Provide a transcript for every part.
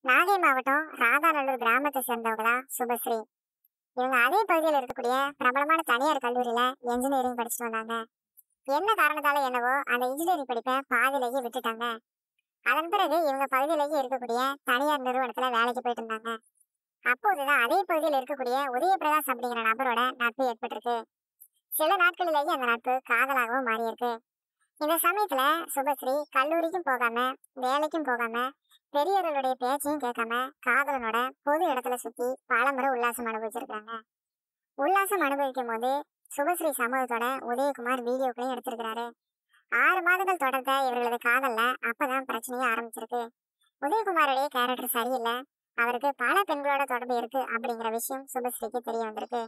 நாகை மாவட்டம் ராதாநல்லூர் கிராமத்தை சேர்ந்தவங்க தான் சுபஸ்ரீ இவங்க அதே பகுதியில் இருக்கக்கூடிய பிரபலமான தனியார் கல்லூரியில என்ஜினியரிங் படிச்சுட்டு வந்தாங்க என்ன காரணத்தால என்னவோ அந்த இன்ஜினியரிங் படிப்பை பாதியிலேயே விட்டுட்டாங்க அதன் பிறகு இவங்க பகுதியிலேயே இருக்கக்கூடிய தனியார் நிறுவனத்துல வேலைக்கு போயிட்டு இருந்தாங்க அப்போதுதான் அதே பகுதியில் இருக்கக்கூடிய உதயபிரகாஷ் அப்படிங்கிற நபரோட நட்பு ஏற்பட்டிருக்கு சில நாட்களிலேயே அந்த நட்பு காதலாகவும் மாறியிருக்கு இந்த சமயத்துல சுபஸ்ரீ கல்லூரிக்கும் போகாம வேலைக்கும் போகாம பெரியவர்களுடைய பேச்சையும் கேட்காம காதலனோட பொது இடத்துல சுத்தி பலமுறை உல்லாசம் அனுபவிச்சிருக்காங்க உல்லாசம் அனுபவிக்கும் போது சுபஸ்ரீ சமூகத்தோட உதயகுமார் வீடியோக்களையும் எடுத்திருக்கிறாரு ஆறு மாதங்கள் தொடர்ந்த இவர்களது காதல்ல அப்பதான் பிரச்சனையே ஆரம்பிச்சிருக்கு உதயகுமாருடைய கேரக்டர் சரியில்லை அவருக்கு பல பெண்களோட தொடர்பு இருக்கு அப்படிங்கிற விஷயம் சுபஸ்ரீக்கு தெரிய வந்திருக்கு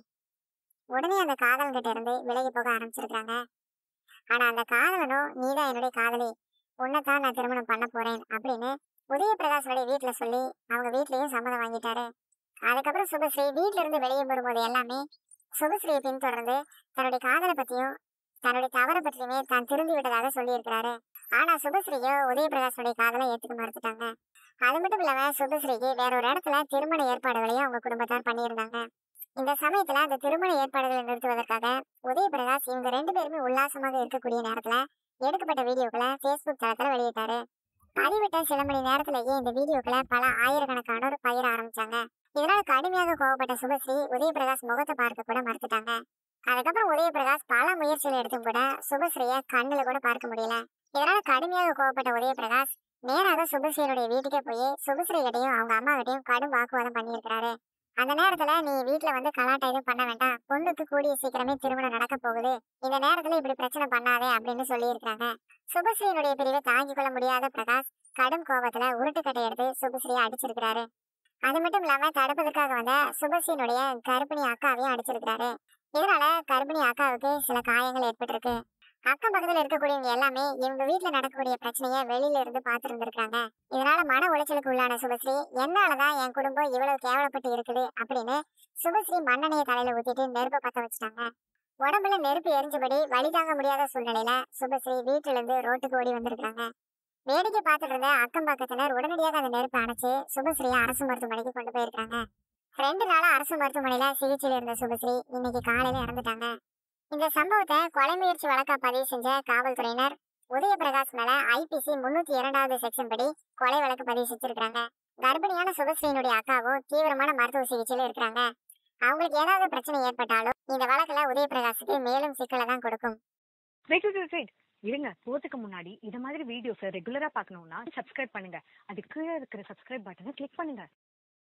உடனே அந்த காதலன் கிட்ட இருந்து விலகி போக ஆரம்பிச்சிருக்காங்க ஆனா அந்த காதலனும் நீதான் என்னுடைய காதலி உன்னைத்தான் நான் திருமணம் பண்ண போறேன் அப்படின்னு உதயபிரகாஷோட வீட்டுல சொல்லி அவங்க வீட்லயும் சம்மதம் வாங்கிட்டாரு அதுக்கப்புறம் சுபஸ்ரீ வீட்ல இருந்து வெளியே வரும்போது எல்லாமே சுபஸ்ரீயை பின்தொடர்ந்து தன்னுடைய காதலை பத்தியும் தன்னுடைய தவறை பற்றியுமே தான் திருந்தி விட்டதாக சொல்லியிருக்கிறாரு ஆனா சுபஸ்ரீயோ உதயபிரகாஷோடைய காதலை ஏத்துக்க மறுத்துட்டாங்க அது மட்டும் இல்லாம சுபஸ்ரீக்கு வேற ஒரு இடத்துல திருமண ஏற்பாடுகளையும் அவங்க குடும்பத்தார் பண்ணியிருந்தாங்க இந்த சமயத்துல அந்த திருமண ஏற்பாடுகளை நிறுத்துவதற்காக உதயபிரகாஷ் இவங்க ரெண்டு பேருமே உல்லாசமாக இருக்கக்கூடிய நேரத்துல எடுக்கப்பட்ட வீடியோக்களை ஃபேஸ்புக் தளத்துல வெளியிட்டாரு பதிவிட்ட சில மணி நேரத்திலேயே இந்த வீடியோக்களை பல ஆயிரக்கணக்கானோர் பகிர ஆரம்பிச்சாங்க இதனால கடுமையாக கோவப்பட்ட சுபஸ்ரீ உதயபிரகாஷ் முகத்தை பார்க்க கூட மறுத்துட்டாங்க அதுக்கப்புறம் உதயபிரகாஷ் பல முயற்சிகள் எடுத்தும் கூட சுபஸ்ரீய கண்ணுல கூட பார்க்க முடியல இதனால கடுமையாக கோவப்பட்ட உதயபிரகாஷ் நேராக சுபஸ்ரீயுடைய வீட்டுக்கே போய் சுபஸ்ரீ கிட்டையும் அவங்க அம்மா கிட்டையும் கடும் வாக்குவாதம் பண்ணியிருக்கிறாரு அந்த நேரத்துல நீ வீட்டுல வந்து கலாட்டா எதுவும் பண்ண வேண்டாம் பொண்ணுக்கு கூடிய சீக்கிரமே திருமணம் நடக்க போகுது இந்த நேரத்துல இப்படி பிரச்சனை பண்ணாதே அப்படின்னு சொல்லியிருக்காங்க சுபஸ்ரீயினுடைய பிரிவை தாங்கிக் கொள்ள முடியாத பிரகாஷ் கடும் கோபத்துல உருட்டுக்கட்டை எடுத்து சுபஸ்ரீயை அடிச்சிருக்கிறாரு அது மட்டும் இல்லாம தடுப்பதற்காக வந்த சுபஸ்ரீனுடைய கர்ப்பிணி அக்காவையும் அடிச்சிருக்கிறாரு இதனால கர்ப்பிணி அக்காவுக்கு சில காயங்கள் ஏற்பட்டிருக்கு அக்கம் பக்கத்துல இருக்கக்கூடியவங்க எல்லாமே இவங்க வீட்டுல நடக்கக்கூடிய பிரச்சனைய வெளியில இருந்து பார்த்திருந்திருக்காங்க இதனால மன உளைச்சலுக்கு உள்ளான சுபஸ்ரீ என்னாலதான் என் குடும்பம் இவ்வளவு கேவலப்பட்டு இருக்குது அப்படின்னு சுபஸ்ரீ மண்ணெண்ணைய தலையில ஊத்திட்டு நெருப்பை பத்த வச்சுட்டாங்க உடம்புல நெருப்பு எரிஞ்சபடி வழி தாங்க முடியாத சூழ்நிலையில சுபஸ்ரீ வீட்டுல இருந்து ரோட்டுக்கு ஓடி வந்திருக்காங்க வேடிக்கை பார்த்துட்டு இருந்த அக்கம் பக்கத்தினர் உடனடியாக அந்த நெருப்பை அணைச்சு சுபஸ்ரீயை அரசு மருத்துவமனைக்கு கொண்டு போயிருக்காங்க ரெண்டு நாளா அரசு மருத்துவமனையில சிகிச்சையில் இருந்த சுபஸ்ரீ இன்னைக்கு காலையில இறந்துட்டாங்க இந்த சம்பவத்தை கொலை முயற்சி வழக்கா பதிவு செஞ்ச காவல்துறையினர் உதயபிரகாஷ் மேல ஐபிசி முன்னூத்தி இரண்டாவது செக்ஷன் படி கொலை வழக்கு பதிவு செஞ்சிருக்காங்க கர்ப்பிணியான சுபஸ்ரீனுடைய அக்காவும் தீவிரமான மருத்துவ சிகிச்சையில இருக்கிறாங்க அவங்களுக்கு ஏதாவது பிரச்சனை ஏற்பட்டாலும் இந்த வழக்குல உதயபிரகாஷுக்கு மேலும் சிக்கலை தான் கொடுக்கும் வெயிட் வெயிட் வெயிட் இருங்க போறதுக்கு முன்னாடி இது மாதிரி வீடியோஸ் ரெகுலரா பார்க்கணும்னா சப்ஸ்கிரைப் பண்ணுங்க அதுக்கு கீழே இருக்கிற சப்ஸ்கிரைப் பட்டனை கிளிக் பண்ணுங்க